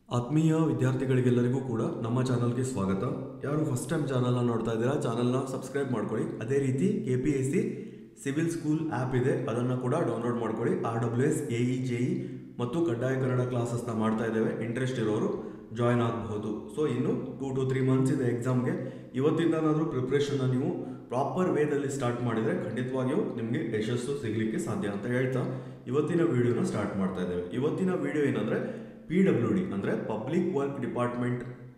ಆತ್ಮೀಯ ವಿದ್ಯಾರ್ಥಿಗಳಿಗೆಲ್ಲರಿಗೂ ಕೂಡ ನಮ್ಮ ಚಾನಲ್ಗೆ ಸ್ವಾಗತ ಯಾರು ಫಸ್ಟ್ ಟೈಮ್ ಚಾನಲ್ನ ನೋಡ್ತಾ ಇದ್ದೀರಾ ಚಾನಲ್ನ ಸಬ್ಸ್ಕ್ರೈಬ್ ಮಾಡ್ಕೊಳ್ಳಿ ಅದೇ ರೀತಿ K P S C civil school app ಇದೆ ಅದನ್ನು ಕೂಡ ಡೌನ್ಲೋಡ್ ಮಾಡ್ಕೊಳ್ಳಿ R W S A E J E ಮತ್ತು ಕಡ್ಡಾಯ ಕನ್ನಡ ಕ್ಲಾಸಸ್ನ ಮಾಡ್ತಾ ಇದ್ದೇವೆ ಇಂಟ್ರೆಸ್ಟ್ ಇರೋರು ಜಾಯ್ನ್ ಆಗಬಹುದು ಸೊ ಇನ್ನು ಟೂ ಟು ತ್ರೀ ಮಂತ್ಸ್ ಇದೆ ಎಕ್ಸಾಮ್ಗೆ ಇವತ್ತಿಂದನಾದರೂ ಪ್ರಿಪ್ರೇಷನ್ನ ನೀವು ಪ್ರಾಪರ್ ವೇದಲ್ಲಿ ಸ್ಟಾರ್ಟ್ ಮಾಡಿದರೆ ಖಂಡಿತವಾಗಿಯೂ ನಿಮಗೆ ಯಶಸ್ಸು ಸಿಗಲಿಕ್ಕೆ ಸಾಧ್ಯ ಅಂತ ಹೇಳ್ತಾ ಇವತ್ತಿನ ವಿಡಿಯೋನ ಸ್ಟಾರ್ಟ್ ಮಾಡ್ತಾ ಇದ್ದೇವೆ ಇವತ್ತಿನ ವಿಡಿಯೋ ಏನಂದರೆ ಪಿ ಡಬ್ಲ್ಯೂ ಡಿ ಅಂದರೆ ಪಬ್ಲಿಕ್ ವರ್ಕ್ ಡಿಪಾರ್ಟ್ಮೆಂಟ್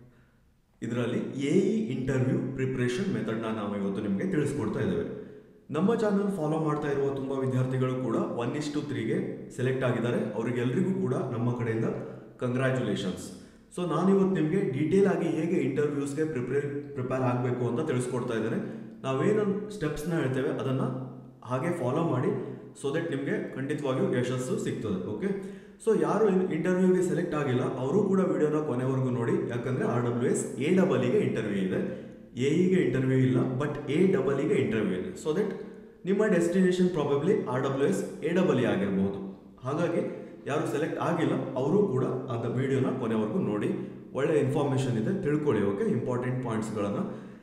ಇದರಲ್ಲಿ ಎ ಇ ಇಂಟರ್ವ್ಯೂ ಪ್ರಿಪ್ರೇಷನ್ ಮೆಥಡ್ನ ನಾವು ಇವತ್ತು ನಿಮಗೆ ತಿಳಿಸ್ಕೊಡ್ತಾ ಇದ್ದೇವೆ ನಮ್ಮ ಚಾನಲ್ ಫಾಲೋ ಮಾಡ್ತಾ ಇರುವ ತುಂಬ ವಿದ್ಯಾರ್ಥಿಗಳು ಕೂಡ ಒನ್ ಇಸ್ ಟು ತ್ರೀಗೆ ಸೆಲೆಕ್ಟ್ ಆಗಿದ್ದಾರೆ ಅವರಿಗೆಲ್ಲರಿಗೂ ಕೂಡ ನಮ್ಮ ಕಡೆಯಿಂದ ಕಂಗ್ರ್ಯಾಚುಲೇಷನ್ಸ್ ಸೊ ನಾನಿವತ್ತು ನಿಮಗೆ ಡೀಟೇಲ್ ಆಗಿ ಹೇಗೆ ಇಂಟರ್ವ್ಯೂಸ್ಗೆ ಪ್ರಿಪೇರ್ ಪ್ರಿಪೇರ್ ಆಗಬೇಕು ಅಂತ ತಿಳಿಸ್ಕೊಡ್ತಾ ಇದ್ದೇನೆ ನಾವೇನು ಸ್ಟೆಪ್ಸ್ನ ಹೇಳ್ತೇವೆ ಅದನ್ನು ಹಾಗೆ ಫಾಲೋ ಮಾಡಿ ಸೊ ದಟ್ ನಿಮಗೆ ಖಂಡಿತವಾಗಿಯೂ ಯಶಸ್ಸು ಸಿಗ್ತದೆ ಓಕೆ ಸೊ ಯಾರು ಇಂಟರ್ವ್ಯೂಗೆ ಸೆಲೆಕ್ಟ್ ಆಗಿಲ್ಲ ಅವರು ಕೂಡ ವಿಡಿಯೋನ ಕೊನೆವರೆಗೂ ನೋಡಿ ಯಾಕಂದರೆ ಆರ್ ಡಬ್ಲ್ಯೂ ಎಸ್ ಎ ಡಬಲಿಗೆ ಇಂಟರ್ವ್ಯೂ ಇದೆ ಎ ಇಗೆ ಇಂಟರ್ವ್ಯೂ ಇಲ್ಲ ಬಟ್ ಎ ಡಬಲಿಗೆ ಇಂಟರ್ವ್ಯೂ ಇದೆ ಸೊ ದಟ್ ನಿಮ್ಮ destination probably R W S A double E ಆಗಿರ್ಬೋದು ಹಾಗಾಗಿ ಯಾರು ಸೆಲೆಕ್ಟ್ ಆಗಿಲ್ಲ ಅವರು ಕೂಡ ಅದ ವಿಡಿಯೋನ ಕೊನೆವರೆಗೂ ನೋಡಿ ಒಳ್ಳೆ ಇನ್ಫಾರ್ಮೇಷನ್ ಇದೆ ತಿಳ್ಕೊಳ್ಳಿ ಓಕೆ ಇಂಪಾರ್ಟೆಂಟ್ ಪಾಯಿಂಟ್ಸ್ಗಳನ್ನು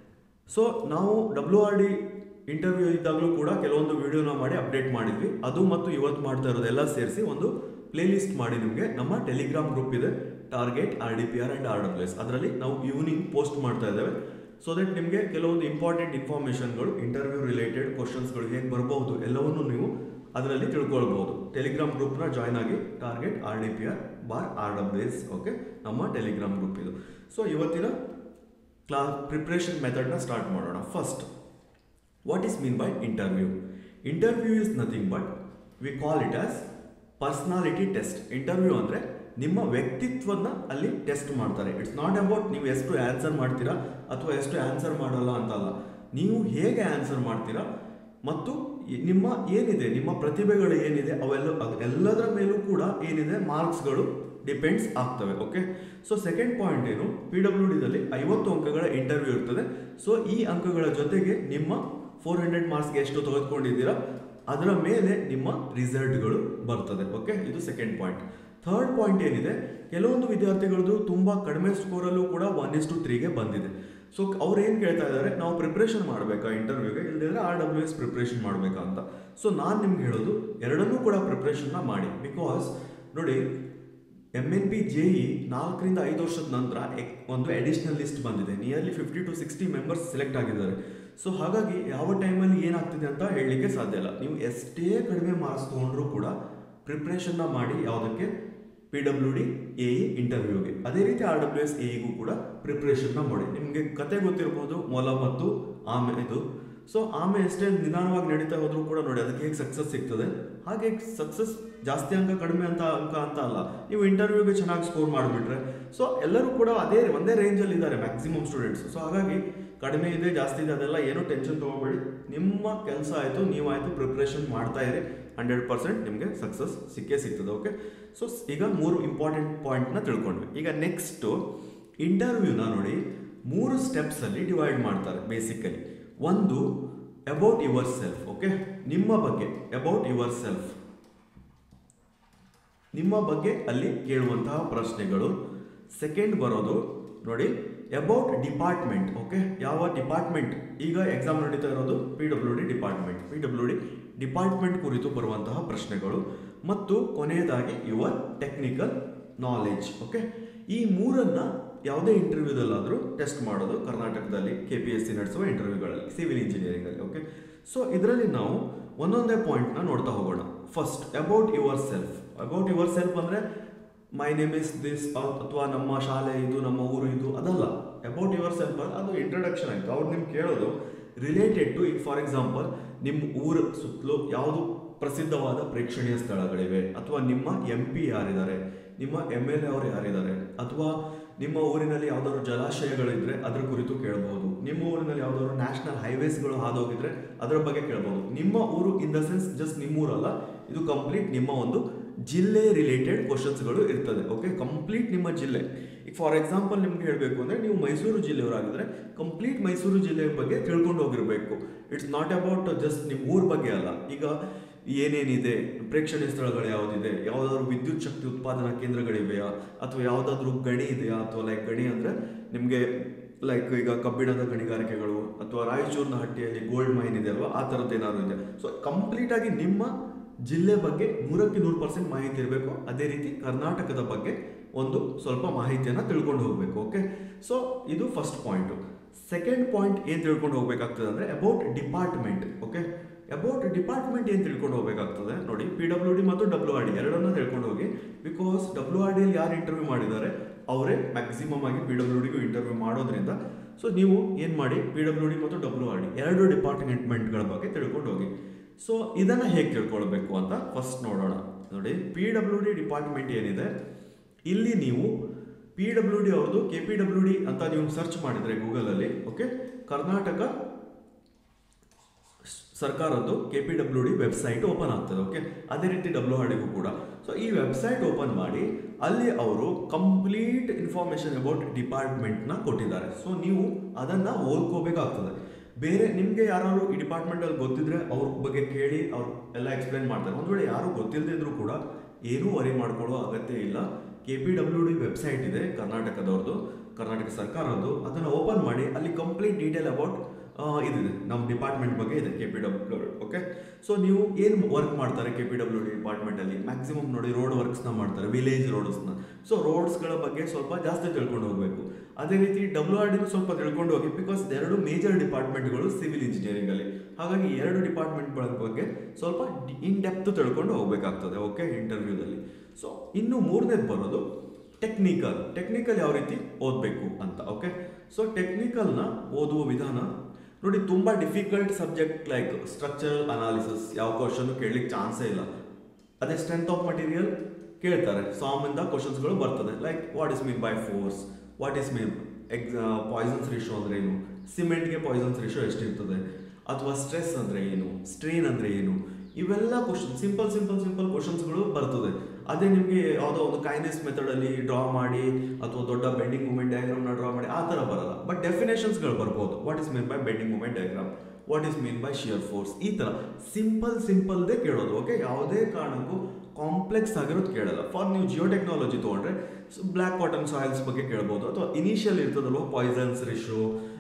ಸೊ ನಾವು ಡಬ್ಲ್ಯೂ ಆರ್ ಡಿ ಇಂಟರ್ವ್ಯೂ ಇದ್ದಾಗಲೂ ಕೂಡ ಕೆಲವೊಂದು ವಿಡಿಯೋನ ಮಾಡಿ ಅಪ್ಡೇಟ್ ಮಾಡಿದ್ವಿ ಅದು ಮತ್ತು ಇವತ್ತು ಮಾಡ್ತಾ ಇರೋದೆಲ್ಲ ಸೇರಿಸಿ ಒಂದು ಪ್ಲೇ ಲಿಸ್ಟ್ ಮಾಡಿ ನಿಮಗೆ ನಮ್ಮ ಟೆಲಿಗ್ರಾಮ್ ಗ್ರೂಪ್ ಇದೆ target R D P R and R W S ಅದರಲ್ಲಿ ನಾವು ಈವ್ನಿಂಗ್ ಪೋಸ್ಟ್ ಮಾಡ್ತಾ ಇದ್ದೇವೆ ಸೊ ದಟ್ ನಿಮಗೆ ಕೆಲವೊಂದು ಇಂಪಾರ್ಟೆಂಟ್ ಇನ್ಫಾರ್ಮೇಷನ್ಗಳು ಇಂಟರ್ವ್ಯೂ ರಿಲೇಟೆಡ್ ಕ್ವಶನ್ಸ್ಗಳು ಹೇಗೆ ಬರಬಹುದು ಎಲ್ಲವನ್ನು ನೀವು ಅದರಲ್ಲಿ ತಿಳ್ಕೊಳ್ಬಹುದು ಟೆಲಿಗ್ರಾಮ್ ಗ್ರೂಪ್ನ ಜಾಯ್ನ್ ಆಗಿ target R D P R bar R W S okay ನಮ್ಮ ಟೆಲಿಗ್ರಾಮ್ ಗ್ರೂಪ್ ಇದು ಸೊ ಇವತ್ತಿನ ಕ್ಲಾ ಪ್ರಿಪ್ರೇಷನ್ ಮೆಥಡ್ನ ಸ್ಟಾರ್ಟ್ ಮಾಡೋಣ first what is mean by interview interview is nothing but we call it as personality test interview ಅಂದರೆ ನಿಮ್ಮ ವ್ಯಕ್ತಿತ್ವನ ಅಲ್ಲಿ test ಮಾಡ್ತಾರೆ ಇಟ್ಸ್ ನಾಟ್ ಅಬೌಟ್ ನೀವು ಎಷ್ಟು ಆನ್ಸರ್ ಮಾಡ್ತೀರಾ ಅಥವಾ ಎಷ್ಟು ಆನ್ಸರ್ ಮಾಡಲ್ಲ ಅಂತಲ್ಲ ನೀವು ಹೇಗೆ ಆನ್ಸರ್ ಮಾಡ್ತೀರಾ ಮತ್ತು ನಿಮ್ಮ ಏನಿದೆ ನಿಮ್ಮ ಪ್ರತಿಭೆಗಳು ಏನಿದೆ ಅವೆಲ್ಲ ಅದು ಎಲ್ಲದರ ಮೇಲೂ ಕೂಡ ಏನಿದೆ ಮಾರ್ಕ್ಸ್ಗಳು ಡಿಪೆಂಡ್ಸ್ ಆಗ್ತವೆ ಓಕೆ ಸೊ ಸೆಕೆಂಡ್ ಪಾಯಿಂಟ್ ಏನು ಪಿ ಡಬ್ಲ್ಯೂ ಡಿದಲ್ಲಿ ಐವತ್ತು ಅಂಕಗಳ ಇಂಟರ್ವ್ಯೂ ಇರ್ತದೆ ಸೊ ಈ ಅಂಕಗಳ ಜೊತೆಗೆ ನಿಮ್ಮ ಫೋರ್ ಹಂಡ್ರೆಡ್ ಮಾರ್ಕ್ಸ್ಗೆ ಎಷ್ಟು ತೆಗೆದುಕೊಂಡಿದ್ದೀರಾ ಅದರ ಮೇಲೆ ನಿಮ್ಮ ರಿಸಲ್ಟ್ಗಳು ಬರ್ತದೆ ಓಕೆ ಇದು ಸೆಕೆಂಡ್ ಪಾಯಿಂಟ್ ಥರ್ಡ್ ಪಾಯಿಂಟ್ ಏನಿದೆ ಕೆಲವೊಂದು ವಿದ್ಯಾರ್ಥಿಗಳದ್ದು ತುಂಬ ಕಡಿಮೆ ಸ್ಕೋರಲ್ಲೂ ಕೂಡ ಒನ್ ಇಸ್ ಟು ತ್ರೀಗೆ ಬಂದಿದೆ ಸೊ ಅವ್ರು ಏನು ಕೇಳ್ತಾ ಇದ್ದಾರೆ ನಾವು ಪ್ರಿಪ್ರೇಷನ್ ಮಾಡಬೇಕಾ ಇಂಟರ್ವ್ಯೂಗೆ ಇಲ್ಲದಿದ್ರೆ ಆರ್ ಡಬ್ಲ್ಯೂ ಎಸ್ ಪ್ರಿಪ್ರೇಷನ್ ಮಾಡಬೇಕಾ ಅಂತ ಸೊ ನಾನು ನಿಮ್ಗೆ ಹೇಳೋದು ಎರಡನ್ನೂ ಕೂಡ ಪ್ರಿಪ್ರೇಷನ್ನ ಮಾಡಿ ಬಿಕಾಸ್ ನೋಡಿ M N P J E ನಾಲ್ಕರಿಂದ ಐದು ವರ್ಷದ ನಂತರ ಎಕ್- ಒಂದು ಅಡಿಷನಲ್ ಲಿಸ್ಟ್ ಬಂದಿದೆ nearly fifty to sixty members select ಆಗಿದ್ದಾರೆ ಸೊ ಹಾಗಾಗಿ ಯಾವ ಟೈಮಲ್ಲಿ ಏನಾಗ್ತಿದೆ ಅಂತ ಹೇಳಲಿಕ್ಕೆ ಸಾಧ್ಯ ಇಲ್ಲ ನೀವು ಎಷ್ಟೇ ಕಡಿಮೆ ಮಾರ್ಕ್ಸ್ ತೊಗೊಂಡ್ರೂ ಕೂಡ ಪ್ರಿಪ್ರೇಷನ್ನ ಮಾಡಿ ಯಾವುದಕ್ಕೆ P W D A E ಇಂಟರ್ವ್ಯೂಗೆ ಅದೇ ರೀತಿ ಆರ್ ಡಬ್ಲ್ಯೂ ಎಸ್ ಎಗೂ ಕೂಡ ಪ್ರಿಪ್ರೇಷನ್ನ ಮಾಡಿ ನಿಮಗೆ ಕತೆ ಗೊತ್ತಿರ್ಬೋದು ಮೊಲ ಮತ್ತು ಆಮೆ ಇದು ಸೊ ಆಮೆ ಎಷ್ಟೇ ನಿಧಾನವಾಗಿ ನಡೀತಾ ಹೋದ್ರೂ ಕೂಡ ನೋಡಿ ಅದಕ್ಕೆ ಹೇಗೆ ಸಕ್ಸಸ್ ಸಿಗ್ತದೆ ಹಾಗೆ ಸಕ್ಸಸ್ ಜಾಸ್ತಿ ಅಂಕ ಕಡಿಮೆ ಅಂತ ಅಂಕ ಅಂತ ಅಲ್ಲ ನೀವು ಇಂಟರ್ವ್ಯೂಗೆ ಚೆನ್ನಾಗಿ ಸ್ಕೋರ್ ಮಾಡಿಬಿಟ್ರೆ ಸೊ ಎಲ್ಲರೂ ಕೂಡ ಅದೇ ಒಂದೇ ರೇಂಜಲ್ಲಿ ಇದ್ದಾರೆ ಮ್ಯಾಕ್ಸಿಮಮ್ ಸ್ಟೂಡೆಂಟ್ಸ್ ಸೊ ಹಾಗಾಗಿ ಕಡಿಮೆ ಇದೆ ಜಾಸ್ತಿ ಇದೆ ಅದೆಲ್ಲ ಏನೂ ಟೆನ್ಷನ್ ತೊಗೋಬೇಡಿ ನಿಮ್ಮ ಕೆಲಸ ಆಯಿತು ನೀವಾಯಿತು ಪ್ರಿಪ್ರೇಷನ್ ಮಾಡ್ತಾ ಇರಿ ಹಂಡ್ರೆಡ್ ಪರ್ಸೆಂಟ್ ನಿಮಗೆ ಸಕ್ಸಸ್ ಸಿಕ್ಕೇ ಸಿಗ್ತದೆ ಓಕೆ ಸೊ ಈಗ ಮೂರು ಇಂಪಾರ್ಟೆಂಟ್ ಪಾಯಿಂಟ್ನ ತಿಳ್ಕೊಂಡ್ವಿ ಈಗ ನೆಕ್ಸ್ಟು ಇಂಟರ್ವ್ಯೂನ ನೋಡಿ ಮೂರು ಸ್ಟೆಪ್ಸಲ್ಲಿ ಡಿವೈಡ್ ಮಾಡ್ತಾರೆ ಬೇಸಿಕಲಿ ಒಂದು ಅಬೌಟ್ ಯುವರ್ ಸೆಲ್ಫ್ ಓಕೆ ನಿಮ್ಮ ಬಗ್ಗೆ ಅಬೌಟ್ ಯುವರ್ ಸೆಲ್ಫ್ ನಿಮ್ಮ ಬಗ್ಗೆ ಅಲ್ಲಿ ಕೇಳುವಂತಹ ಪ್ರಶ್ನೆಗಳು ಸೆಕೆಂಡ್ ಬರೋದು ನೋಡಿ ಅಬೌಟ್ ಡಿಪಾರ್ಟ್ಮೆಂಟ್ ಓಕೆ ಯಾವ ಡಿಪಾರ್ಟ್ಮೆಂಟ್ ಈಗ ಎಕ್ಸಾಮ್ ನಡೀತಾ ಇರೋದು P W D department P W D department ಕುರಿತು ಬರುವಂತಹ ಪ್ರಶ್ನೆಗಳು ಮತ್ತು ಕೊನೆಯದಾಗಿ ಯುವರ್ ಟೆಕ್ನಿಕಲ್ ನಾಲೆಜ್ ಓಕೆ ಈ ಮೂರನ್ನ ಯಾವುದೇ ಇಂಟರ್ವ್ಯೂದಲ್ಲಾದರೂ ಟೆಸ್ಟ್ ಮಾಡೋದು ಕರ್ನಾಟಕದಲ್ಲಿ ಕೆ ಪಿ ಎಸ್ ಸಿ ನಡೆಸುವ ಇಂಟರ್ವ್ಯೂಗಳಲ್ಲಿ ಸಿವಿಲ್ ಇಂಜಿನಿಯರಿಂಗಲ್ಲಿ ಓಕೆ ಸೊ ಇದರಲ್ಲಿ ನಾವು ಒಂದೊಂದೇ ಪಾಯಿಂಟ್ನ ನೋಡ್ತಾ ಹೋಗೋಣ first about yourself about yourself ಅಂದರೆ ಮೈ ನೇಮ್ ಇಸ್ ದಿಸ್ ಅಥವಾ ನಮ್ಮ ಶಾಲೆ ಇದು ನಮ್ಮ ಊರು ಇದು ಅದಲ್ಲ ಅಬೌಟ್ ಯುವರ್ ಸೆಲ್ಫ್ ಅದು ಇಂಟ್ರಡಕ್ಷನ್ ಆಯಿತು ಅವ್ರು ನಿಮ್ಗೆ ಕೇಳೋದು ರಿಲೇಟೆಡ್ ಟು ಈಗ ಫಾರ್ ಎಕ್ಸಾಂಪಲ್ ನಿಮ್ಮ ಊರ ಸುತ್ತಲೂ ಯಾವುದು ಪ್ರಸಿದ್ಧವಾದ ಪ್ರೇಕ್ಷಣೀಯ ಸ್ಥಳಗಳಿವೆ ಅಥವಾ ನಿಮ್ಮ ಎಂ ಪಿ ಯಾರಿದ್ದಾರೆ ನಿಮ್ಮ ಎಮ್ ಎಲ್ ಎ ಅವರು ಯಾರಿದ್ದಾರೆ ಅಥವಾ ನಿಮ್ಮ ಊರಿನಲ್ಲಿ ಯಾವ್ದಾದ್ರು ಜಲಾಶಯಗಳಿದ್ರೆ ಅದ್ರ ಕುರಿತು ಕೇಳಬಹುದು ನಿಮ್ಮ ಊರಿನಲ್ಲಿ ಯಾವ್ದಾದ್ರು ನ್ಯಾಷನಲ್ ಹೈವೇಸ್ಗಳು ಹಾದೋಗಿದ್ರೆ ಅದರ ಬಗ್ಗೆ ಕೇಳಬಹುದು ನಿಮ್ಮ ಊರು ಇನ್ ದ ಸೆನ್ಸ್ ಜಸ್ಟ್ ನಿಮ್ಮ ಊರಲ್ಲ ಇದು ಕಂಪ್ಲೀಟ್ ನಿಮ್ಮ ಒಂದು ಜಿಲ್ಲೆ ರಿಲೇಟೆಡ್ ಕ್ವಶನ್ಸ್ಗಳು ಇರ್ತದೆ ಓಕೆ ಕಂಪ್ಲೀಟ್ ನಿಮ್ಮ ಜಿಲ್ಲೆ ಈಗ ಫಾರ್ ಎಕ್ಸಾಂಪಲ್ ನಿಮ್ಗೆ ಹೇಳಬೇಕು ಅಂದರೆ ನೀವು ಮೈಸೂರು ಜಿಲ್ಲೆಯವರಾಗಿದ್ರೆ ಕಂಪ್ಲೀಟ್ ಮೈಸೂರು ಜಿಲ್ಲೆಯ ಬಗ್ಗೆ ತಿಳ್ಕೊಂಡು ಹೋಗಿರಬೇಕು ಇಟ್ಸ್ ನಾಟ್ ಅಬೌಟ್ ಜಸ್ಟ್ ನಿಮ್ಮ ಊರ ಬಗ್ಗೆ ಅಲ್ಲ ಈಗ ಏನೇನಿದೆ ಪ್ರೇಕ್ಷಣೀಯ ಸ್ಥಳಗಳು ಯಾವುದಿದೆ ಯಾವುದಾದ್ರು ವಿದ್ಯುತ್ ಶಕ್ತಿ ಉತ್ಪಾದನಾ ಕೇಂದ್ರಗಳಿವೆಯಾ ಅಥವಾ ಯಾವುದಾದ್ರೂ ಗಣಿ ಇದೆಯಾ ಅಥವಾ ಲೈಕ್ ಗಣಿ ಅಂದರೆ ನಿಮಗೆ ಲೈಕ್ ಈಗ ಕಬ್ಬಿಣದ ಗಣಿಗಾರಿಕೆಗಳು ಅಥವಾ ರಾಯಚೂರಿನ ಹಟ್ಟಿಯಲ್ಲಿ ಗೋಲ್ಡ್ ಮೈನ್ ಇದೆ ಅಲ್ವಾ ಆ ಥರದ್ದು ಏನಾದ್ರು ಇದೆ ಸೊ ಕಂಪ್ಲೀಟ್ ಆಗಿ ನಿಮ್ಮ ಜಿಲ್ಲೆ ಬಗ್ಗೆ ನೂರಕ್ಕೆ ನೂರು ಪರ್ಸೆಂಟ್ ಮಾಹಿತಿ ಇರಬೇಕು ಅದೇ ರೀತಿ ಕರ್ನಾಟಕದ ಬಗ್ಗೆ ಒಂದು ಸ್ವಲ್ಪ ಮಾಹಿತಿಯನ್ನು ತಿಳ್ಕೊಂಡು ಹೋಗಬೇಕು ಓಕೆ ಸೊ ಇದು ಫಸ್ಟ್ ಪಾಯಿಂಟು ಸೆಕೆಂಡ್ ಪಾಯಿಂಟ್ ಏನು ತಿಳ್ಕೊಂಡು ಹೋಗ್ಬೇಕಾಗ್ತದೆ ಅಂದರೆ about department okay about department ಏನು ತಿಳ್ಕೊಂಡು ಹೋಗ್ಬೇಕಾಗ್ತದೆ ನೋಡಿ ಪಿ ಡಬ್ಲ್ಯೂ ಡಿ ಮತ್ತು ಡಬ್ಲ್ಯೂ ಆರ್ ಡಿ ಎರಡನ್ನ ತಿಳ್ಕೊಂಡು ಹೋಗಿ ಬಿಕಾಸ್ ಡಬ್ಲ್ಯೂ ಆರ್ ಡಿಯಲ್ಲಿ ಯಾರು ಇಂಟರ್ವ್ಯೂ ಮಾಡಿದ್ದಾರೆ ಅವರೇ ಮ್ಯಾಕ್ಸಿಮಮ್ ಆಗಿ ಪಿ ಡಬ್ಲ್ಯೂ ಡಿಗೂ ಇಂಟರ್ವ್ಯೂ ಮಾಡೋದ್ರಿಂದ ಸೊ ನೀವು ಏನು ಮಾಡಿ ಪಿ ಡಬ್ಲ್ಯೂ ಡಿ ಮತ್ತು ಡಬ್ಲ್ಯೂ ಆರ್ ಡಿ ಎರಡು ಡಿಪಾರ್ಟ್ಮೆಂಟ್ಗಳ ಬಗ್ಗೆ ತಿಳ್ಕೊಂಡು ಹೋಗಿ ಸೊ ಇದನ್ನು ಹೇಗೆ ತಿಳ್ಕೊಳ್ಬೇಕು ಅಂತ ಫಸ್ಟ್ ನೋಡೋಣ ನೋಡಿ ಪಿ ಡಬ್ಲ್ಯೂ ಡಿ ಡಿಪಾರ್ಟ್ಮೆಂಟ್ ಏನಿದೆ ಇಲ್ಲಿ ನೀವು ಪಿ ಡಬ್ಲ್ಯೂ ಡಿ ಅವ್ರದ್ದು ಕೆ ಪಿ ಡಬ್ಲ್ಯೂ ಡಿ ಅಂತ ನೀವು ಸರ್ಚ್ ಮಾಡಿದರೆ ಗೂಗಲಲ್ಲಿ ಓಕೆ ಕರ್ನಾಟಕ ಸರ್ಕಾರದ್ದು K P W D website open ಆಗ್ತದೆ ಓಕೆ ಅದೇ ರೀತಿ ಡಬ್ಲ್ಯೂ ಆರ್ ಡಿಗೂ ಕೂಡ ಸೊ ಈ ವೆಬ್ಸೈಟ್ ಓಪನ್ ಮಾಡಿ ಅಲ್ಲಿ ಅವರು ಕಂಪ್ಲೀಟ್ ಇನ್ಫಾರ್ಮೇಷನ್ ಅಬೌಟ್ ಡಿಪಾರ್ಟ್ಮೆಂಟ್ನ ಕೊಟ್ಟಿದ್ದಾರೆ ಸೊ ನೀವು ಅದನ್ನು ಓದ್ಕೋಬೇಕಾಗ್ತದೆ ಬೇರೆ ನಿಮಗೆ ಯಾರು ಈ ಡಿಪಾರ್ಟ್ಮೆಂಟಲ್ಲಿ ಗೊತ್ತಿದ್ರೆ ಅವ್ರ ಬಗ್ಗೆ ಕೇಳಿ ಅವ್ರು ಎಲ್ಲ ಎಕ್ಸ್ಪ್ಲೈನ್ ಮಾಡ್ತಾರೆ ಒಂದು ವೇಳೆ ಯಾರು ಗೊತ್ತಿಲ್ಲದಿದ್ರು ಕೂಡ ಏನೂ ವರಿ ಮಾಡ್ಕೊಳ್ಳೋ ಅಗತ್ಯ ಇಲ್ಲ K P W D website ಇದೆ ಕರ್ನಾಟಕದವ್ರದ್ದು ಕರ್ನಾಟಕ ಸರ್ಕಾರದ್ದು ಅದನ್ನು ಓಪನ್ ಮಾಡಿ ಅಲ್ಲಿ ಕಂಪ್ಲೀಟ್ ಡೀಟೇಲ್ ಅಬೌಟ್ ಇದಿದೆ ನಮ್ಮ ಡಿಪಾರ್ಟ್ಮೆಂಟ್ ಬಗ್ಗೆ ಇದೆ K P W okay so ನೀವು ಏನು ವರ್ಕ್ ಮಾಡ್ತಾರೆ ಕೆ ಪಿ ಡಬ್ಲ್ಯೂ ಡಿ ಡಿಪಾರ್ಟ್ಮೆಂಟಲ್ಲಿ ಮ್ಯಾಕ್ಸಿಮಮ್ ನೋಡಿ ರೋಡ್ ವರ್ಕ್ಸ್ನ ಮಾಡ್ತಾರೆ ವಿಲೇಜ್ ರೋಡ್ಸ್ನ ಸೊ ರೋಡ್ಸ್ಗಳ ಬಗ್ಗೆ ಸ್ವಲ್ಪ ಜಾಸ್ತಿ ತಿಳ್ಕೊಂಡು ಹೋಗಬೇಕು ಅದೇ ರೀತಿ ಡಬ್ಲ್ಯೂ ಆರ್ ಡಿನೂ ಸ್ವಲ್ಪ ತಿಳ್ಕೊಂಡು ಹೋಗಿ ಬಿಕಾಸ್ ಎರಡು ಮೇಜರ್ ಡಿಪಾರ್ಟ್ಮೆಂಟ್ಗಳು ಸಿವಿಲ್ ಇಂಜಿನಿಯರಿಂಗಲ್ಲಿ ಹಾಗಾಗಿ ಎರಡು ಡಿಪಾರ್ಟ್ಮೆಂಟ್ಗಳ ಬಗ್ಗೆ ಸ್ವಲ್ಪ ಇನ್ ಡೆಪ್ತ್ ತಿಳ್ಕೊಂಡು ಹೋಗಬೇಕಾಗ್ತದೆ ಓಕೆ ಇಂಟರ್ವ್ಯೂದಲ್ಲಿ ಸೊ ಇನ್ನು ಮೂರನೇದು ಬರೋದು ಟೆಕ್ನಿಕಲ್ ಟೆಕ್ನಿಕಲ್ ಯಾವ ರೀತಿ ಓದಬೇಕು ಅಂತ ಓಕೆ ಸೊ ಟೆಕ್ನಿಕಲ್ನ ಓದುವ ವಿಧಾನ ನೋಡಿ ತುಂಬ difficult subject like structural analysis ಯಾವ ಕ್ವಶನ್ ಕೇಳಲಿಕ್ಕೆ ಚಾನ್ಸೇ ಇಲ್ಲ ಅದೇ ಸ್ಟ್ರೆಂತ್ ಆಫ್ ಮಟೀರಿಯಲ್ ಕೇಳ್ತಾರೆ ಸಾಮಿಂದ ಕ್ವಶನ್ಸ್ಗಳು ಬರ್ತದೆ like what is mean by force what is mean ex Poisson's ratio ಅಂದರೆ ಏನು ಸಿಮೆಂಟ್ಗೆ ಪಾಯ್ಸನ್ಸ್ ರೇಷೋ ಎಷ್ಟಿರ್ತದೆ ಅಥವಾ ಸ್ಟ್ರೆಸ್ ಅಂದರೆ ಏನು ಸ್ಟ್ರೇನ್ ಅಂದರೆ ಏನು ಇವೆಲ್ಲ ಕ್ವಶನ್ ಸಿಂಪಲ್ ಸಿಂಪಲ್ ಸಿಂಪಲ್ ಕ್ವಶನ್ಸ್ಗಳು ಬರ್ತದೆ ಅದೇ ನಿಮಗೆ ಯಾವುದೋ ಒಂದು ಕೈನೆಸ್ ಮೆಥಡಲ್ಲಿ ಡ್ರಾ ಮಾಡಿ ಅಥವಾ ದೊಡ್ಡ ಬೆಂಡಿಂಗ್ ಮೂಮೆಂಟ್ ಡಯಾಗ್ರಾಮ್ನ ಡ್ರಾ ಮಾಡಿ ಆ ಥರ ಬರಲ್ಲ ಬಟ್ ಡೆಫಿನೇಷನ್ಸ್ಗಳು ಬರ್ಬೋದು what is mean by bending moment diagram what is mean by shear force ಈ ಥರ ಸಿಂಪಲ್ ಸಿಂಪಲ್ದೇ ಕೇಳೋದು ಓಕೆ ಯಾವುದೇ ಕಾರಣಕ್ಕೂ ಕಾಂಪ್ಲೆಕ್ಸ್ ಆಗಿರೋದು ಕೇಳಲ್ಲ ಫಾರ್ ನೀವು ಜಿಯೋ ಟೆಕ್ನಾಲಜಿ ತೊಗೊಂಡ್ರೆ ಬ್ಲ್ಯಾಕ್ ಕಾಟನ್ ಸಾಯಿಲ್ಸ್ ಬಗ್ಗೆ ಕೇಳ್ಬೋದು ಅಥವಾ ಇನಿಷಿಯಲ್ ಇರ್ತದಲ್ವ Poisson's ratio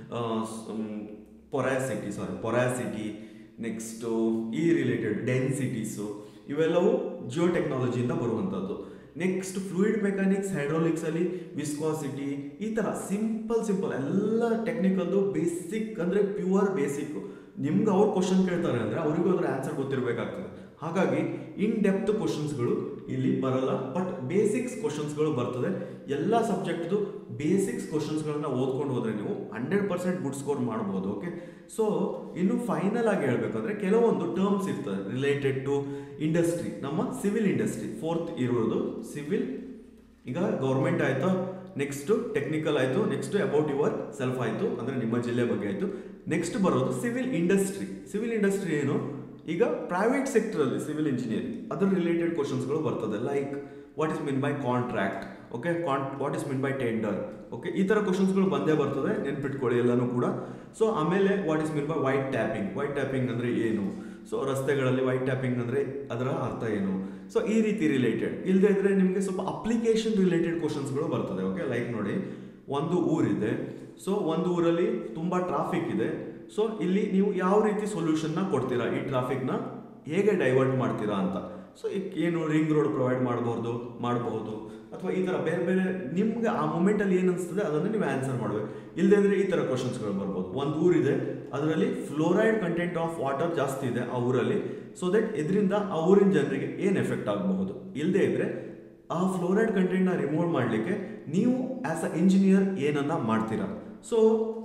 porosity sorry porosity next ಈ ರಿಲೇಟೆಡ್ ಡೆನ್ಸಿಟೀಸು ಇವೆಲ್ಲವೂ ಜಿಯೋ ಟೆಕ್ನಾಲಜಿಯಿಂದ ಬರುವಂಥದ್ದು ನೆಕ್ಸ್ಟ್ ಫ್ಲೂಯಿಡ್ ಮೆಕ್ಯಾನಿಕ್ಸ್ ಹೈಡ್ರೋಲಿಕ್ಸಲ್ಲಿ ವಿಸ್ಕಾಸಿಟಿ ಈ ಥರ ಸಿಂಪಲ್ ಸಿಂಪಲ್ ಎಲ್ಲ ಟೆಕ್ನಿಕಲ್ದು ಬೇಸಿಕ್ ಅಂದರೆ ಪ್ಯೂರ್ ಬೇಸಿಕ್ ನಿಮ್ಗೆ ಅವ್ರು ಕ್ವಶನ್ ಕೇಳ್ತಾರೆ ಅಂದರೆ ಅವರಿಗೂ ಅದರ ಆನ್ಸರ್ ಗೊತ್ತಿರಬೇಕಾಗ್ತದೆ ಹಾಗಾಗಿ ಇನ್ ಡೆಪ್ತ್ ಕ್ವಶನ್ಸ್ಗಳು ಇಲ್ಲಿ ಬರಲ್ಲ ಬಟ್ ಬೇಸಿಕ್ಸ್ ಕ್ವಶನ್ಸ್ಗಳು ಬರ್ತದೆ ಎಲ್ಲ ಸಬ್ಜೆಕ್ಟ್ದು ಬೇಸಿಕ್ಸ್ ಕ್ವಶನ್ಸ್ಗಳನ್ನ ಓದ್ಕೊಂಡು ಹೋದ್ರೆ ನೀವು ಹಂಡ್ರೆಡ್ ಪರ್ಸೆಂಟ್ ಗುಡ್ ಸ್ಕೋರ್ ಮಾಡ್ಬೋದು ಓಕೆ ಸೊ ಇನ್ನು ಫೈನಲ್ ಆಗಿ ಹೇಳ್ಬೇಕಂದ್ರೆ ಕೆಲವೊಂದು ಟರ್ಮ್ಸ್ ಇರ್ತದೆ ರಿಲೇಟೆಡ್ ಟು ಇಂಡಸ್ಟ್ರಿ ನಮ್ಮ ಸಿವಿಲ್ ಇಂಡಸ್ಟ್ರಿ ಫೋರ್ತ್ ಇರೋದು ಸಿವಿಲ್ ಈಗ ಗೌರ್ಮೆಂಟ್ ಆಯಿತು ನೆಕ್ಸ್ಟು ಟೆಕ್ನಿಕಲ್ ಆಯಿತು ನೆಕ್ಸ್ಟ್ ಅಬೌಟ್ ಯುವರ್ ಸೆಲ್ಫ್ ಆಯಿತು ಅಂದರೆ ನಿಮ್ಮ ಜಿಲ್ಲೆ ಬಗ್ಗೆ ಆಯಿತು ನೆಕ್ಸ್ಟ್ ಬರೋದು ಸಿವಿಲ್ ಇಂಡಸ್ಟ್ರಿ ಸಿವಿಲ್ ಇಂಡಸ್ಟ್ರಿ ಏನು ಈಗ ಪ್ರೈವೇಟ್ ಸೆಕ್ಟರಲ್ಲಿ ಸಿವಿಲ್ ಇಂಜಿನಿಯರಿಂಗ್ ಅದರ ರಿಲೇಟೆಡ್ ಕ್ವಶನ್ಸ್ಗಳು ಬರ್ತದೆ like what is mean by contract okay con what is mean by tender okay ಈ ಥರ ಕ್ವಶನ್ಸ್ಗಳು ಬಂದೇ ಬರ್ತದೆ ನೆನ್ಪಿಟ್ಕೊಳ್ಳಿ ಎಲ್ಲನೂ ಕೂಡ ಸೊ ಆಮೇಲೆ what is mean by white tapping white tapping ಅಂದರೆ ಏನು ಸೊ ರಸ್ತೆಗಳಲ್ಲಿ ವೈಟ್ ಟ್ಯಾಪಿಂಗ್ ಅಂದರೆ ಅದರ ಅರ್ಥ ಏನು ಸೊ ಈ ರೀತಿ ರಿಲೇಟೆಡ್ ಇಲ್ಲದೆ ಇದ್ರೆ ನಿಮಗೆ ಸ್ವಲ್ಪ ಅಪ್ಲಿಕೇಶನ್ ರಿಲೇಟೆಡ್ ಕ್ವಶನ್ಸ್ಗಳು ಬರ್ತದೆ ಓಕೆ ಲೈಕ್ ನೋಡಿ ಒಂದು ಊರಿದೆ ಸೊ ಒಂದು ಊರಲ್ಲಿ ತುಂಬ ಟ್ರಾಫಿಕ್ ಇದೆ ಸೊ ಇಲ್ಲಿ ನೀವು ಯಾವ ರೀತಿ ಸೊಲ್ಯೂಷನ್ನ ಕೊಡ್ತೀರಾ ಈ ಟ್ರಾಫಿಕ್ನ ಹೇಗೆ ಡೈವರ್ಟ್ ಮಾಡ್ತೀರಾ ಅಂತ ಸೊ ಏನು ರಿಂಗ್ ರೋಡ್ ಪ್ರೊವೈಡ್ ಮಾಡಬಹುದು ಮಾಡಬಹುದು ಅಥವಾ ಈ ಥರ ಬೇರೆ ಬೇರೆ ನಿಮ್ಗೆ ಆ ಮೂಮೆಂಟಲ್ಲಿ ಏನು ಅನಿಸ್ತದೆ ಅದನ್ನು ನೀವು ಆನ್ಸರ್ ಮಾಡಬೇಕು ಇಲ್ಲದೇ ಇದ್ರೆ ಈ ಥರ ಕ್ವಶನ್ಸ್ಗಳು ಬರ್ಬೋದು ಒಂದು ಊರಿದೆ ಅದರಲ್ಲಿ ಫ್ಲೋರೈಡ್ ಕಂಟೆಂಟ್ ಆಫ್ ವಾಟರ್ ಜಾಸ್ತಿ ಇದೆ ಆ ಊರಲ್ಲಿ ಸೊ ದಟ್ ಇದರಿಂದ ಆ ಊರಿನ ಜನರಿಗೆ ಏನು ಎಫೆಕ್ಟ್ ಆಗಬಹುದು ಇಲ್ಲದೇ ಇದ್ರೆ ಆ ಫ್ಲೋರೈಡ್ ಕಂಟೆಂಟ್ನ ರಿಮೂವ್ ಮಾಡಲಿಕ್ಕೆ ನೀವು ಆ್ಯಸ್ ಅ ಇಂಜಿನಿಯರ್ ಏನನ್ನ ಮಾಡ್ತೀರಾ ಸೊ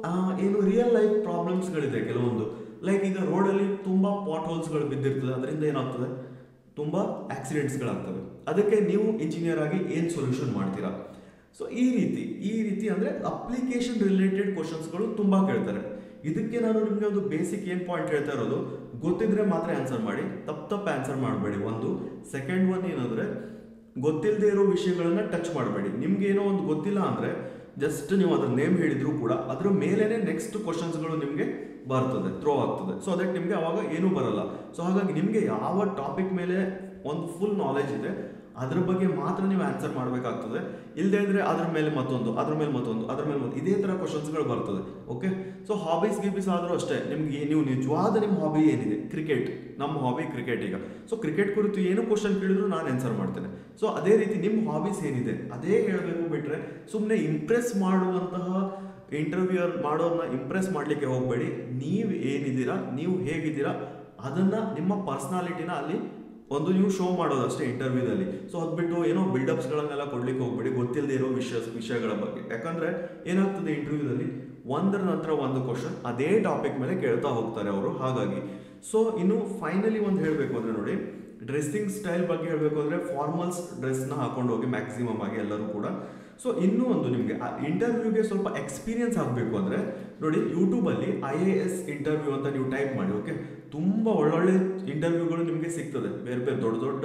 ಏನು ರಿಯಲ್ ಲೈಫ್ ಪ್ರಾಬ್ಲಮ್ಸ್ಗಳಿದೆ ಕೆಲವೊಂದು ಲೈಕ್ ಈಗ ರೋಡಲ್ಲಿ ತುಂಬ ಪಾಟ್ ಹೋಲ್ಸ್ಗಳು ಬಿದ್ದಿರ್ತದೆ ಅದರಿಂದ ಏನಾಗ್ತದೆ ತುಂಬ ಆಕ್ಸಿಡೆಂಟ್ಸ್ಗಳಾಗ್ತವೆ ಅದಕ್ಕೆ ನೀವು ಇಂಜಿನಿಯರ್ ಆಗಿ ಏನು ಸೊಲ್ಯೂಷನ್ ಮಾಡ್ತೀರಾ ಸೊ ಈ ರೀತಿ ಈ ರೀತಿ ಅಂದರೆ ಅಪ್ಲಿಕೇಶನ್ ರಿಲೇಟೆಡ್ ಕ್ವಶನ್ಸ್ಗಳು ತುಂಬ ಕೇಳ್ತಾರೆ ಇದಕ್ಕೆ ನಾನು ನಿಮಗೆ ಒಂದು ಬೇಸಿಕ್ ಏನು ಪಾಯಿಂಟ್ ಹೇಳ್ತಾ ಇರೋದು ಗೊತ್ತಿದ್ರೆ ಮಾತ್ರ ಆನ್ಸರ್ ಮಾಡಿ ತಪ್ಪು ತಪ್ಪು ಆನ್ಸರ್ ಮಾಡಬೇಡಿ ಒಂದು ಸೆಕೆಂಡ್ ಒನ್ ಏನಂದರೆ ಗೊತ್ತಿಲ್ಲದೆ ಇರೋ ವಿಷಯಗಳನ್ನ ಟಚ್ ಮಾಡಬೇಡಿ ನಿಮ್ಗೆ ಏನೋ ಒಂದು ಗೊತ್ತಿಲ್ಲ ಅಂದರೆ ಜಸ್ಟ್ ನೀವು ಅದ್ರ ನೇಮ್ ಹೇಳಿದ್ರು ಕೂಡ ಅದ್ರ ಮೇಲೇನೆ ನೆಕ್ಸ್ಟ್ ಕ್ವಶನ್ಸ್ಗಳು ನಿಮಗೆ ಬರ್ತದೆ ಥ್ರೋ ಆಗ್ತದೆ ಸೊ ಅದಕ್ಕೆ ನಿಮಗೆ ಅವಾಗ ಏನೂ ಬರಲ್ಲ ಸೊ ಹಾಗಾಗಿ ನಿಮಗೆ ಯಾವ ಟಾಪಿಕ್ ಮೇಲೆ ಒಂದು ಫುಲ್ ನಾಲೆಜ್ ಇದೆ ಅದ್ರ ಬಗ್ಗೆ ಮಾತ್ರ ನೀವು ಆನ್ಸರ್ ಮಾಡಬೇಕಾಗ್ತದೆ ಇಲ್ಲದೇ ಇದ್ರೆ ಅದ್ರ ಮೇಲೆ ಮತ್ತೊಂದು ಅದ್ರ ಮೇಲೆ ಮತ್ತೊಂದು ಅದ್ರ ಮೇಲೆ ಮತ್ತೊಂದು ಇದೇ ಥರ ಕ್ವಶನ್ಸ್ಗಳು ಬರ್ತದೆ ಓಕೆ ಸೊ ಹಾಬೀಸ್ ಗೀಬೀಸ್ ಆದರೂ ಅಷ್ಟೇ ನಿಮ್ಗೆ ನೀವು ನಿಜವಾದ ನಿಮ್ಮ ಹಾಬಿ ಏನಿದೆ ಕ್ರಿಕೆಟ್ ನಮ್ಮ ಹಾಬಿ ಕ್ರಿಕೆಟ್ ಈಗ ಸೊ ಕ್ರಿಕೆಟ್ ಕುರಿತು ಏನು ಕ್ವಶನ್ ಕೇಳಿದ್ರು ನಾನು ಆನ್ಸರ್ ಮಾಡ್ತೇನೆ ಸೊ ಅದೇ ರೀತಿ ನಿಮ್ಮ ಹಾಬೀಸ್ ಏನಿದೆ ಅದೇ ಹೇಳಬೇಕು ಬಿಟ್ರೆ ಸುಮ್ಮನೆ ಇಂಪ್ರೆಸ್ ಮಾಡುವಂತಹ ಇಂಟರ್ವ್ಯೂಯರ್ ಮಾಡೋರನ್ನ ಇಂಪ್ರೆಸ್ ಮಾಡಲಿಕ್ಕೆ ಹೋಗಬೇಡಿ ನೀವು ಏನಿದ್ದೀರಾ ನೀವು ಹೇಗಿದ್ದೀರಾ ಅದನ್ನ ನಿಮ್ಮ ಪರ್ಸ್ನಾಲಿಟಿನ ಅಲ್ಲಿ ಒಂದು ನೀವು ಶೋ ಮಾಡೋದು ಅಷ್ಟೇ ಇಂಟರ್ವ್ಯೂದಲ್ಲಿ ಸೊ ಅದು ಬಿಟ್ಟು ಏನೋ ಬಿಲ್ಡಪ್ಸ್ಗಳನ್ನೆಲ್ಲ ಕೊಡ್ಲಿಕ್ಕೆ ಹೋಗ್ಬೇಡಿ ಗೊತ್ತಿಲ್ಲದೆ ಇರೋ ವಿಷಯ ವಿಷಯಗಳ ಬಗ್ಗೆ ಯಾಕಂದ್ರೆ ಏನಾಗ್ತದೆ ಇಂಟರ್ವ್ಯೂದಲ್ಲಿ ಒಂದರ ನಂತರ ಒಂದು ಕ್ವಶನ್ ಅದೇ ಟಾಪಿಕ್ ಮೇಲೆ ಕೇಳ್ತಾ ಹೋಗ್ತಾರೆ ಅವರು ಹಾಗಾಗಿ ಸೊ ಇನ್ನು ಫೈನಲಿ ಒಂದು ಹೇಳಬೇಕು ಅಂದ್ರೆ ನೋಡಿ ಡ್ರೆಸ್ಸಿಂಗ್ ಸ್ಟೈಲ್ ಬಗ್ಗೆ ಹೇಳಬೇಕು ಅಂದ್ರೆ ಫಾರ್ಮಲ್ಸ್ ಡ್ರೆಸ್ನ ಹಾಕೊಂಡು ಹೋಗಿ ಮ್ಯಾಕ್ಸಿಮಮ್ ಆಗಿ ಎಲ್ಲರೂ ಕೂಡ ಸೊ ಇನ್ನೂ ಒಂದು ನಿಮಗೆ ಇಂಟರ್ವ್ಯೂಗೆ ಸ್ವಲ್ಪ ಎಕ್ಸ್ಪೀರಿಯನ್ಸ್ ಆಗಬೇಕು ಅಂದರೆ ನೋಡಿ ಯೂಟ್ಯೂಬಲ್ಲಿ ಐ ಎ ಎಸ್ ಇಂಟರ್ವ್ಯೂ ಅಂತ ನೀವು ಟೈಪ್ ಮಾಡಿ ಓಕೆ ತುಂಬ ಒಳ್ಳೊಳ್ಳೆ ಇಂಟರ್ವ್ಯೂಗಳು ನಿಮಗೆ ಸಿಗ್ತದೆ ಬೇರೆ ಬೇರೆ ದೊಡ್ಡ ದೊಡ್ಡ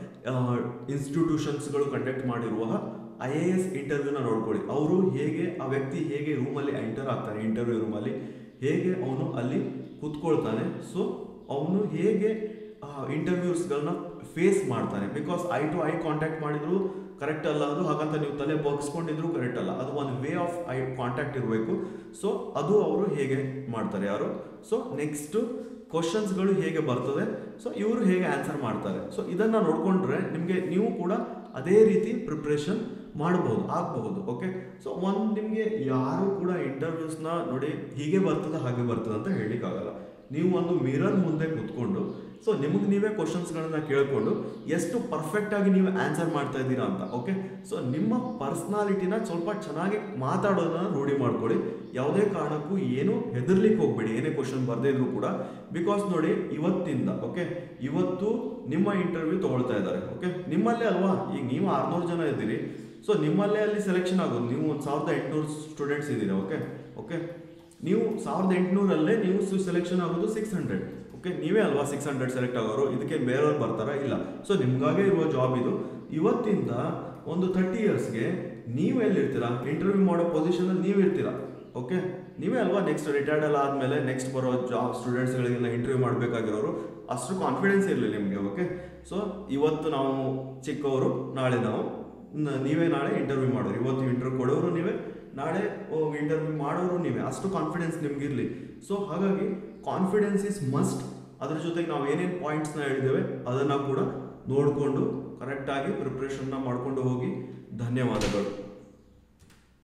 ಇನ್ಸ್ಟಿಟ್ಯೂಷನ್ಸ್ಗಳು ಕಂಡಕ್ಟ್ ಮಾಡಿರುವ ಐ ಎ ಎಸ್ ಇಂಟರ್ವ್ಯೂನ ನೋಡ್ಕೊಳ್ಳಿ ಅವರು ಹೇಗೆ ಆ ವ್ಯಕ್ತಿ ಹೇಗೆ ರೂಮಲ್ಲಿ ಎಂಟರ್ ಆಗ್ತಾನೆ ಇಂಟರ್ವ್ಯೂ ರೂಮಲ್ಲಿ ಹೇಗೆ ಅವನು ಅಲ್ಲಿ ಕೂತ್ಕೊಳ್ತಾನೆ ಸೊ ಅವನು ಹೇಗೆ ಇಂಟರ್ವ್ಯೂಸ್ಗಳನ್ನ ಫೇಸ್ ಮಾಡ್ತಾನೆ because eye to eye contact ಮಾಡಿದ್ರು ಕರೆಕ್ಟ್ ಅಲ್ಲ ಅದು ಹಾಗಂತ ನೀವು ತಲೆ ಬಗ್ಸ್ಕೊಂಡಿದ್ರು ಕರೆಕ್ಟ್ ಅಲ್ಲ ಅದು ಒಂದು ವೇ ಆಫ್ ಐ ಕಾಂಟ್ಯಾಕ್ಟ್ ಇರಬೇಕು ಸೊ ಅದು ಅವರು ಹೇಗೆ ಮಾಡ್ತಾರೆ ಯಾರು ಸೊ ನೆಕ್ಸ್ಟು ಕ್ವಶನ್ಸ್ಗಳು ಹೇಗೆ ಬರ್ತದೆ ಸೊ ಇವರು ಹೇಗೆ ಆನ್ಸರ್ ಮಾಡ್ತಾರೆ ಸೊ ಇದನ್ನು ನೋಡಿಕೊಂಡ್ರೆ ನಿಮಗೆ ನೀವು ಕೂಡ ಅದೇ ರೀತಿ ಪ್ರಿಪ್ರೇಷನ್ ಮಾಡಬಹುದು ಆಗಬಹುದು ಓಕೆ ಸೊ ಒಂದು ನಿಮಗೆ ಯಾರು ಕೂಡ ಇಂಟರ್ವ್ಯೂಸ್ನ ನೋಡಿ ಹೀಗೆ ಬರ್ತದೆ ಹಾಗೆ ಬರ್ತದೆ ಅಂತ ಹೇಳಲಿಕ್ಕಾಗಲ್ಲ ನೀವು ಒಂದು ಮಿರರ್ ಮುಂದೆ ಕೂತ್ಕೊಂಡು ಸೊ ನಿಮಗೆ ನೀವೇ ಕ್ವಶನ್ಸ್ಗಳನ್ನ ಕೇಳಿಕೊಂಡು ಎಷ್ಟು ಪರ್ಫೆಕ್ಟ್ ಆಗಿ ನೀವು ಆನ್ಸರ್ ಮಾಡ್ತಾ ಇದ್ದೀರಾ ಅಂತ ಓಕೆ ಸೊ ನಿಮ್ಮ ಪರ್ಸ್ನಾಲಿಟಿನ ಸ್ವಲ್ಪ ಚೆನ್ನಾಗಿ ಮಾತಾಡೋದನ್ನ ರೂಢಿ ಮಾಡ್ಕೊಳ್ಳಿ ಯಾವುದೇ ಕಾರಣಕ್ಕೂ ಏನು ಹೆದರ್ಲಿಕ್ಕೆ ಹೋಗ್ಬೇಡಿ ಏನೇ ಕ್ವಶನ್ ಬರದೇ ಇದ್ರು ಕೂಡ ಬಿಕಾಸ್ ನೋಡಿ ಇವತ್ತಿಂದ ಓಕೆ ಇವತ್ತು ನಿಮ್ಮ ಇಂಟರ್ವ್ಯೂ ತಗೊಳ್ತಾ ಇದ್ದಾರೆ ಓಕೆ ನಿಮ್ಮಲ್ಲೇ ಅಲ್ವಾ ಈಗ ನೀವು ಆರ್ನೂರು ಜನ ಇದ್ದೀರಿ ಸೊ ನಿಮ್ಮಲ್ಲೇ ಅಲ್ಲಿ ಸೆಲೆಕ್ಷನ್ ಆಗೋದು ನೀವು ಒಂದು ಸಾವಿರದ ಎಂಟುನೂರು ಸ್ಟೂಡೆಂಟ್ಸ್ ಇದ್ದೀರಾ ಓಕೆ ಓಕೆ ನೀವು ಸಾವಿರದ ಎಂಟುನೂರಲ್ಲೇ ನೀವು ಸೆಲೆಕ್ಷನ್ ಆಗೋದು ಸಿಕ್ಸ್ ಹಂಡ್ರೆಡ್ ಓಕೆ ನೀವೇ ಅಲ್ವಾ ಸಿಕ್ಸ್ ಹಂಡ್ರೆಡ್ ಸೆಲೆಕ್ಟ್ ಆಗೋರು ಇದಕ್ಕೆ ಬೇರೆಯವ್ರು ಬರ್ತಾರಾ ಇಲ್ಲ ಸೊ ನಿಮ್ಗಾಗೆ ಇರುವ ಜಾಬ್ ಇದು ಇವತ್ತಿಂದ ಒಂದು ತರ್ಟಿ ಇಯರ್ಸ್ಗೆ ನೀವು ಎಲ್ಲಿರ್ತೀರಾ ಇಂಟರ್ವ್ಯೂ ಮಾಡೋ ಪೊಸಿಷನಲ್ಲಿ ನೀವು ಇರ್ತೀರಾ ಓಕೆ ನೀವೇ ಅಲ್ವಾ ನೆಕ್ಸ್ಟ್ ರಿಟೈರ್ಡ್ ಎಲ್ಲ ಆದಮೇಲೆ ನೆಕ್ಸ್ಟ್ ಬರೋ ಜಾಬ್ ಸ್ಟೂಡೆಂಟ್ಸ್ಗಳಿಗೆಲ್ಲ ಇಂಟರ್ವ್ಯೂ ಮಾಡಬೇಕಾಗಿರೋರು ಅಷ್ಟು ಕಾನ್ಫಿಡೆನ್ಸ್ ಇರಲಿ ನಿಮಗೆ ಓಕೆ ಸೊ ಇವತ್ತು ನಾವು ಚಿಕ್ಕವರು ನಾಳೆ ನಾವು ನ- ನೀವೇ ನಾಳೆ ಇಂಟರ್ವ್ಯೂ ಮಾಡೋರು ಇವತ್ತು ಇಂಟರ್ವ್ಯೂ ಕೊಡೋರು ನೀವೇ ನಾಳೆ ಇಂಟರ್ವ್ಯೂ ಮಾಡೋರು ನೀವೇ ಅಷ್ಟು ಕಾನ್ಫಿಡೆನ್ಸ್ ನಿಮ್ಗಿರಲಿ ಸೊ ಹಾಗಾಗಿ ಕಾನ್ಫಿಡೆನ್ಸ್ ಇಸ್ ಮಸ್ಟ್ ಅದ್ರ ಜೊತೆಗೆ ನಾವು ಏನೇನು ಪಾಯಿಂಟ್ಸ್ನ ಹೇಳಿದ್ದೇವೆ ಅದನ್ನು ಕೂಡ ನೋಡಿಕೊಂಡು ಕರೆಕ್ಟಾಗಿ ಪ್ರಿಪ್ರೇಷನ್ನ ಮಾಡ್ಕೊಂಡು ಹೋಗಿ ಧನ್ಯವಾದಗಳು